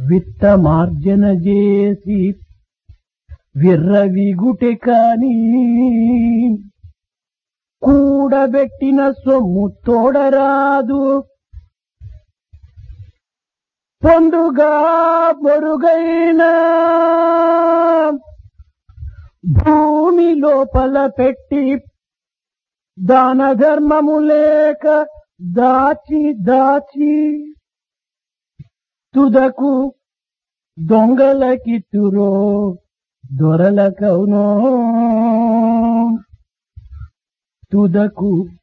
విత్తమార్జన చేసి విర్రవిగుటె కాని కూడబెట్టిన సొమ్ము తోడరాదు పొందుగా పొరుగైన భూమి లోపల పెట్టి దాన ధర్మము లేక దాచి దాచి తుదకు దొంగలకిత్తురో దొరలకవునో తుదకు